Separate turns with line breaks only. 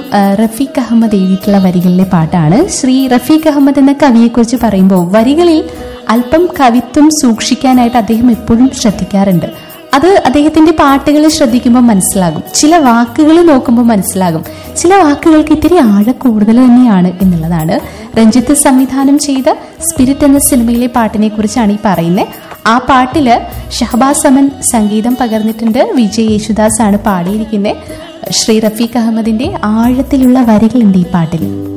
ആ, റഫീഖ് അഹമ്മദ് എഴുതിയിട്ടുള്ള വരികളിലെ പാട്ടാണ് ശ്രീ റഫീഖ് അഹമ്മദ് എന്ന കവിയെക്കുറിച്ച് പറയുമ്പോൾ വരികളിൽ അല്പം കവിത്വം സൂക്ഷിക്കാനായിട്ട് അദ്ദേഹം എപ്പോഴും ശ്രദ്ധിക്കാറുണ്ട് അത് അദ്ദേഹത്തിന്റെ പാട്ടുകൾ ശ്രദ്ധിക്കുമ്പോൾ മനസ്സിലാകും ചില വാക്കുകൾ നോക്കുമ്പോൾ മനസ്സിലാകും ചില വാക്കുകൾക്ക് ഇത്തിരി ആഴ കൂടുതൽ തന്നെയാണ് എന്നുള്ളതാണ് രഞ്ജിത്ത് സംവിധാനം ചെയ്ത സ്പിരിറ്റ് എന്ന സിനിമയിലെ പാട്ടിനെ കുറിച്ചാണ് ഈ പറയുന്നത് ആ പാട്ടില് ഷഹബാസ് അമൻ സംഗീതം പകർന്നിട്ടുണ്ട് വിജയ് യേശുദാസ് ആണ് പാടിയിരിക്കുന്നത് ശ്രീ റഫീഖ് അഹമ്മദിന്റെ ആഴത്തിലുള്ള വരികളുണ്ട് ഈ പാട്ടിൽ